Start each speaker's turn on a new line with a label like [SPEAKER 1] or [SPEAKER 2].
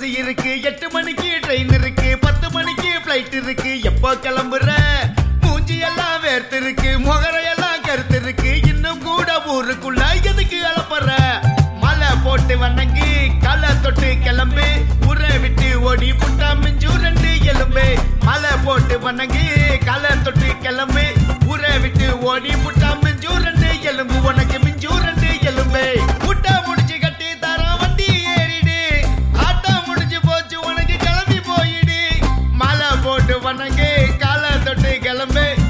[SPEAKER 1] bus இருக்கு எட்டு மணிக்கு ட்ரெயின் இருக்கு பத்து மணிக்கு பிளைட் இருக்கு எப்போ கிளம்புற மூஞ்சி எல்லாம் வேர்த்து இருக்கு முகரையெல்லாம் கருத்து இருக்கு இன்னும் கூட ஊருக்குள்ள எதுக்கு அலப்பற மலை போட்டு வணங்கி களை தொட்டு கிளம்பு ஊரை விட்டு ஓடி புட்டா மிஞ்சு ரெண்டு எலும்பு மலை போட்டு வணங்கி களை தொட்டு கிளம்பு ஊரை விட்டு ஓடி புட்டா மிஞ்சு ரெண்டு எலும்பு உனக்கு மிஞ்சு ரெண்டு எலும்பு புட்டா முடிச்சு கட்டி தரம் வண்டி ஏறிடு ஆட்டம் முடிஞ்சு போச்சு உனக்கு கிளம்பி போயிடு மலை போட்டு வணங்கி காலை தொட்டு கிளம்பு